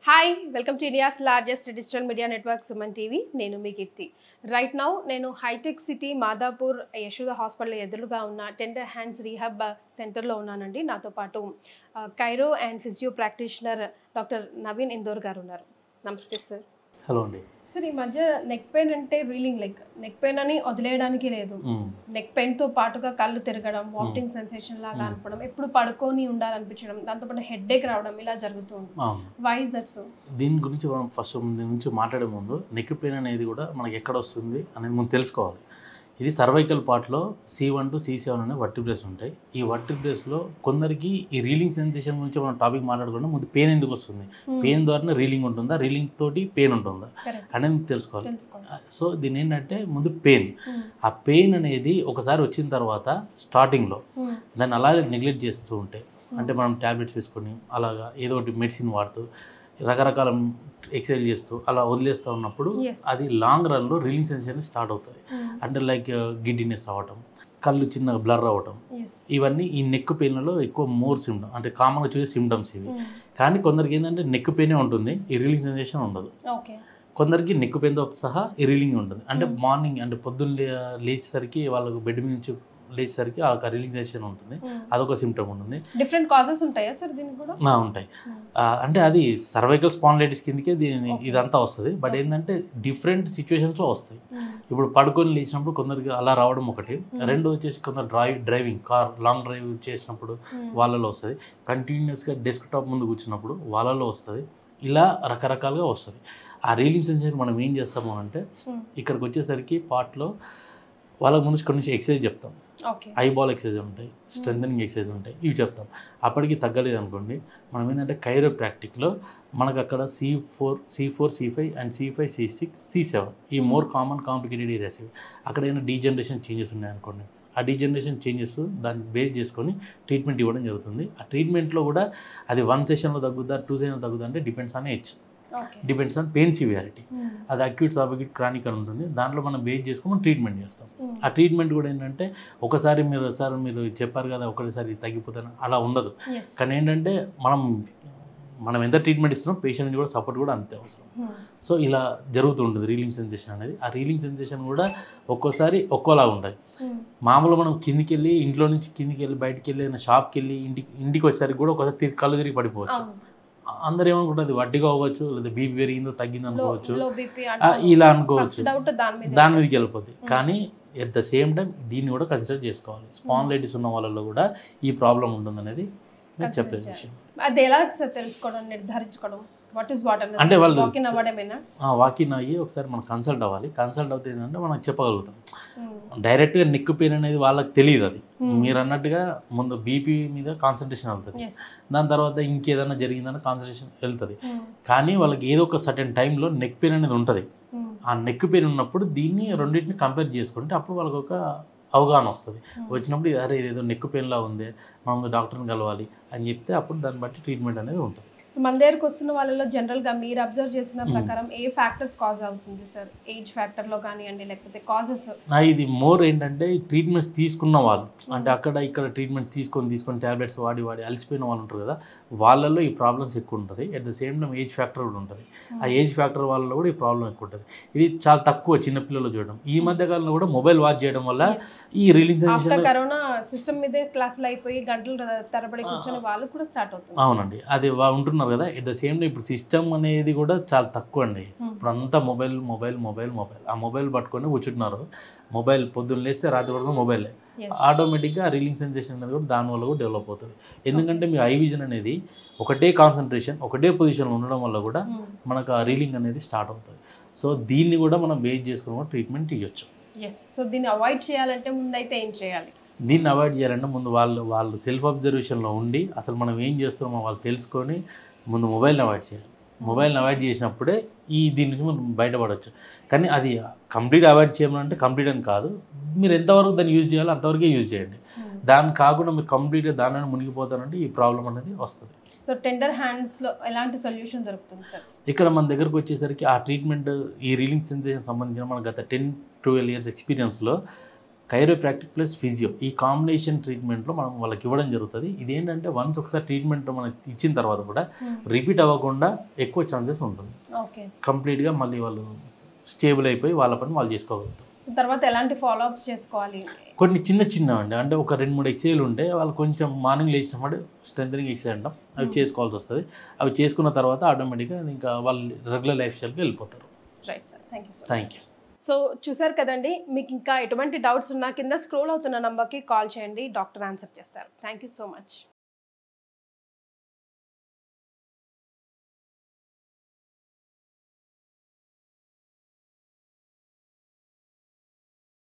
Hi welcome to India's largest digital media network Suman TV నేను మీ Keerthi right now నేను hitech city Madhapur Yashoda hospital ఎదురుగా ఉన్న టెండర్ హ్యాండ్స్ రీహాబ్ సెంటర్లో ఉన్నానండి నాతో పాటు ఆ, chiro and physio practitioner doctor Naveen Indore గారు ఉన్నారు నమస్తే సార్ హలో అండి సార్ ఈ మధ్య నెక్ పెయిన్ అంటే రీలింగ్ లైక్ నెక్ పెయిన్ అని వదిలేయడానికి లేదు మ్మ్. నెక్ పెయిన్ తో పాటుగా కళ్ళు తిరగడం వామిటింగ్ సెన్సేషన్ లాగా అనుకోవడం ఎప్పుడు పడుకొని ఉండాలనిపించడం దాంతోపాటు హెడ్ ఏక్ రావడం ఇలా జరుగుతూ ఉంటుంది అవును వై ఇస్ దట్ సో దీని గురించి మనం ఫస్ట్ దీని గురించి మాట్లాడే ముందు నెక్ పెయిన్ అనేది కూడా మనకి ఎక్కడ వస్తుంది అనేది మనం తెలుసుకోవాలి ఇది సర్వైకల్ పార్ట్లో C one to C seven అనే వర్టిబ్రేస్ ఉంటాయి ఈ వర్టిబ్రేస్లో కొందరికి ఈ రీలింగ్ సెన్సేషన్ గురించి మనం టాపిక్ మాట్లాడుకుంటే ముందు పెయిన్ ఎందుకు వస్తుంది పెయిన్ ద్వారానే రీలింగ్ ఉంటుందా రీలింగ్ తోటి పెయిన్ ఉంటుందా కరెక్ట్ అనేది తెలుసుకోవాలి తెలుసుకోవాలి సో దీని ఏంటంటే ముందు పెయిన్ ఆ పెయిన్ అనేది ఒకసారి వచ్చిన తర్వాత స్టార్టింగ్లో దాన్ని అలాగే నెగ్లెక్ట్ చేస్తూ ఉంటే అంటే మనం ట్యాబ్లెట్స్ వేసుకొని అలాగా ఏదో ఒకటి మెడిసిన్ వాడుతూ రకరకాల ఎక్సర్సైజ్ చేస్తూ అలా వదిలేస్తూ ఉన్నప్పుడు Yes. అది లాంగ్ రన్లో రిలీజ్ సెన్సేషన్ స్టార్ట్ అవుతుంది అంటే లైక్ గిడ్డినెస్ రావటం కళ్ళు చిన్నగా బ్లర్ అవ్వటం ఎస్ ఇవన్నీ ఈ నెక్ పెయిన్లలో ఎక్కువ మోర్ సిమ్టమ్ అంటే కామన్గా చూసే సిమ్టమ్స్ ఇవి కానీ కొందరికి ఏంటంటే నెక్ పెయినే ఉంటుంది ఈ రిలీజ్ సెన్సేషన్ ఉండదు ఓకే కొందరికి నెక్ పెయిన్తో సహా ఈ రిలీంగ్ ఉంటుంది అంటే మార్నింగ్ అంటే పొద్దున్న లే- లేచేసరికి వాళ్ళకు బెడ్ మీద నుంచి లేచేసరికి ఆ రిలీజేషన్ ఉంటుంది అదొక సిమ్టమ్ ఉంటుంది డిఫరెంట్ కాజెస్ ఉంటాయా సార్ దీనికి కూడా ఆ, ఉంటాయి ఆ, అంటే అది సర్వైకల్ స్పాన్లైటిస్ కిందకే దీని Okay. ఇదంతా వస్తుంది బట్ Okay. ఏంటంటే డిఫరెంట్ సిచ్యువేషన్స్లో వస్తాయి ఇప్పుడు పడుకొని లేచినప్పుడు కొందరికి అలా రావడం ఒకటి Hmm. రెండు వచ్చేసి కొందరు drive driving car long drive చేసినప్పుడు వాళ్ళలో వస్తుంది కంటిన్యూస్గా డెస్క్ టాప్ ముందు కూర్చున్నప్పుడు వాళ్ళలో వస్తుంది ఇలా రకరకాలుగా వస్తుంది ఆ రీలింగ్ సెన్సేషన్ మనం ఏం చేస్తాము అంటే ఇక్కడికి వచ్చేసరికి పార్ట్లో వాళ్ళకి ముందు కొన్ని ఎక్సర్సైజ్ చెప్తాం ఓకే ఐబాల్ ఎక్సర్సైజ్ ఉంటాయి స్ట్రెంథనింగ్ ఎక్సర్సైజ్ ఉంటాయి ఇవి చెప్తాం అప్పటికి తగ్గలేదు అనుకోండి మనం ఏంటంటే కైరో ప్రాక్టిక్లో మనకు అక్కడ C four C four C five and C five C six C seven ఈ మోర్ కామన్ కాంప్లికేటెడ్ ఏరియాస్ ఇవి అక్కడ ఏమైనా డీజనరేషన్ చేంజెస్ ఉన్నాయనుకోండి ఆ డీజనరేషన్ చేంజెస్ దాన్ని బేస్ చేసుకొని ట్రీట్మెంట్ ఇవ్వడం జరుగుతుంది ఆ ట్రీట్మెంట్లో కూడా అది వన్ సెషన్లో తగ్గుద్దా టూ సెషన్లో తగ్గుద్దా అంటే depends on age okay depends on pain severity అది అక్యూట్ సబక్యూట్ క్రానిక్ అని ఉంటుంది దాంట్లో మనం బేస్ చేసుకొని మనం ట్రీట్మెంట్ చేస్తాం ఆ ట్రీట్మెంట్ కూడా ఏంటంటే ఒకసారి మీరు సార్ మీరు చెప్పారు కదా ఒకటిసారి తగ్గిపోతాను అలా ఉండదు ఎస్ కానీ ఏంటంటే మనం మనం ఎంత ట్రీట్మెంట్ ఇస్తున్నాం పేషెంట్ కూడా సపోర్ట్ కూడా అంతే అవసరం సో ఇలా జరుగుతూ ఉంటుంది రీలింగ్ సెన్సేషన్ అనేది ఆ రీలింగ్ సెన్సేషన్ కూడా ఒక్కోసారి ఒక్కోలా ఉంటాయి మామూలు మనం కిందికి వెళ్ళి ఇంట్లో నుంచి కిందికి వెళ్ళి బయటికి వెళ్ళి ఏదైనా షాప్కి వెళ్ళి ఇంటికి ఇంటికి వచ్చేసరికి కూడా ఒకసారి తిరిగి కళ్ళు తిరిగి పడిపోవచ్చు అందరు ఏమనుకుంటుంది వడ్డీగా అవ్వచ్చు లేదా బీపీ పెరిగిందో తగ్గింది అనుకోవచ్చు లో బీపీ ఆ, ఇలా అనుకోవచ్చు డౌట్ దాని మీద దాని మీదకి వెళ్ళిపోద్ది కానీ ఎట్ ద సేమ్ టైం దీన్ని కూడా కన్సిడర్ చేసుకోవాలి స్పాన్లైటిస్ ఉన్న వాళ్ళలో కూడా ఈ ప్రాబ్లం ఉంటుందనేది నేను Consider చెప్పే చేయాలి. విషయం అది ఎలా సార్ తెలుసుకోవడం నిర్ధారించుకోవడం వాట్ ఈస్ వాట్ అంటే వాళ్ళు- వాకిన్ అవ్వడమేనా వాకిన్ అయ్యి ఒకసారి మనం కన్సల్ట్ అవ్వాలి కన్సల్ట్ అవుతే ఏంటంటే మనం చెప్పగలుగుతాం డైరెక్ట్గా నెక్ పెయిన్ అనేది వాళ్ళకి తెలియదు అది మీరు అన్నట్టుగా ముందు బీపీ మీద కాన్సన్ట్రేషన్ వెళ్తుంది ఎస్ దాని తర్వాత ఇంకేదైనా జరిగిందని కాన్సన్ట్రేషన్ వెళ్తుంది కానీ వాళ్ళకి ఏదో ఒక సర్టెన్ టైంలో నెక్ పెయిన్ అనేది ఉంటుంది ఆ నెక్ పెయిన్ ఉన్నప్పుడు దీన్ని రెండింటిని కంపేర్ చేసుకుంటే అప్పుడు వాళ్ళకి ఒక అవగాహన వస్తుంది వచ్చినప్పుడు ఇది, అరే ఇదేదో నెక్ పెయిన్లా ఉంది మనం డాక్టర్ని కలవాలి అని చెప్తే అప్పుడు దాన్ని బట్టి ట్రీట్మెంట్ అనేది ఉంటుంది సో మన దగ్గరకు వస్తున్న వాళ్ళలో జనరల్ గా మీరు అబ్జర్వ్ చేసిన Hmm. ప్రకారం ఏ ఫ్యాక్టర్స్ కాజ్ అవుతుంది సార్ ఏజ్ ఫ్యాక్టర్ లో కానివ్వండి లేకపోతే కాజెస్ నా ఇది మోర్ ఏంటంటే ట్రీట్మెంట్స్ తీసుకున్న వాళ్ళు అంటే అక్కడ ఇక్కడ ట్రీట్మెంట్ తీసుకొని తీసుకొని ట్యాబ్లెట్స్ వాడి వాడి అలసిపోయిన వాళ్ళు ఉంటారు కదా వాళ్ళల్లో ఈ ప్రాబ్లమ్స్ ఎక్కువ ఉంటుంది at the same time age factor కూడా ఉంటుంది ఆ ఏజ్ ఫ్యాక్టర్ వాళ్ళలో కూడా ఈ ప్రాబ్లం ఎక్కువ ఉంటుంది ఇది చాలా తక్కువ చిన్నపిల్లలు చూడడం ఈ మధ్య కాలంలో కూడా మొబైల్ వాచ్ చేయడం వల్ల ఈ రిలీజ్ ఆఫ్టర్ కరోనా సిస్టమ్ మీదే క్లాసులు అయిపోయి గంటలు తరబడి కూర్చొని వాళ్ళు కూడా స్టార్ట్ అవుతుంది అవునండి అది వా- ఉంటున్నారు కదా ఎట్ ద సేమ్ టైం ఇప్పుడు సిస్టమ్ అనేది కూడా చాలా తక్కువ అండి Hmm. ఇప్పుడు అంతా మొబైల్ మొబైల్ మొబైల్ మొబైల్ ఆ మొబైల్ పట్టుకొని కూర్చుంటున్నారు మొబైల్ పొద్దున్న లేస్తే రాత్రి వరకు మొబైలే Yes. ఆటోమేటిక్గా రీలింగ్ సెన్సేషన్ అనేది కూడా దానివల్ల కూడా డెవలప్ అవుతుంది ఎందుకంటే మీ ఐ విజన్ అనేది ఒకటే కాన్సన్ట్రేషన్ ఒకటే పొజిషన్లో ఉండడం వల్ల కూడా Hmm. మనకు ఆ రీలింగ్ అనేది స్టార్ట్ అవుతుంది సో దీన్ని కూడా మనం బేస్ చేసుకుని కూడా ట్రీట్మెంట్ ఇవ్వచ్చు Yes. సో దీన్ని అవాయిడ్ చేయాలంటే ముందైతే ఏం చేయాలి దీన్ని అవాయిడ్ చేయాలంటే ముందు వాళ్ళు వాళ్ళు సెల్ఫ్ అబ్జర్వేషన్లో ఉండి అసలు మనం ఏం చేస్తున్నామో వాళ్ళు తెలుసుకొని ముందు మొబైల్ని అవాయిడ్ చేయాలి మొబైల్ని అవాయిడ్ చేసినప్పుడే ఈ దీని నుంచి మనం బయటపడవచ్చు కానీ అది కంప్లీట్ అవాయిడ్ చేయమంటే కంప్లీట్ అని కాదు మీరు ఎంతవరకు దాన్ని యూజ్ చేయాలో అంతవరకే యూజ్ చేయండి దాన్ని కాకుండా మీరు కంప్లీట్గా దానిని మునిగిపోతారంటే ఈ ప్రాబ్లం అనేది వస్తుంది సో టెండర్ హ్యాండ్స్ లో ఎలాంటి సొల్యూషన్ దొరుకుతుంది సార్ ఇక్కడ మన దగ్గరకు వచ్చేసరికి ఆ ట్రీట్మెంట్ ఈ రీలింగ్ సెన్సేషన్ సంబంధించిన మన గత టెన్ ట్వెల్వ్ ఇయర్స్ ఎక్స్పీరియన్స్లో కైరోప్రాక్టిక్ ప్లస్ ఫిజియో ఈ కాంబినేషన్ ట్రీట్మెంట్లో మనం వాళ్ళకి ఇవ్వడం జరుగుతుంది ఇదేంటంటే వన్స్ ఒకసారి ట్రీట్మెంట్ మనకి ఇచ్చిన తర్వాత కూడా రిపీట్ అవ్వకుండా ఎక్కువ ఛాన్సెస్ ఉంటుంది ఓకే కంప్లీట్గా మళ్ళీ వాళ్ళు స్టేబుల్ అయిపోయి వాళ్ళ పని వాళ్ళు చేసుకోగలుగుతారు తర్వాత ఎలాంటి ఫాలో అప్స్ చేసుకోవాలి కొన్ని చిన్న చిన్న అండి అంటే ఒక రెండు మూడు ఎక్సైలు ఉంటే వాళ్ళు కొంచెం మార్నింగ్ లేచినప్పుడు స్ట్రెంథనింగ్ ఎక్సైజ్ అంటాం అవి Hmm. చేసుకోవాల్సి వస్తుంది అవి చేసుకున్న తర్వాత ఆటోమేటిక్గా ఇంకా వాళ్ళు రెగ్యులర్ లైఫ్ స్టైల్కి వెళ్ళిపోతారు right sir thank you sir thank you so చూసారు కదండి మీకు ఇంకా ఎటువంటి డౌట్స్ ఉన్నా కింద స్క్రోల్ అవుతున్న నంబర్కి కాల్ చేయండి డాక్టర్ ఆన్సర్ చేస్తారు థ్యాంక్ యూ సో మచ్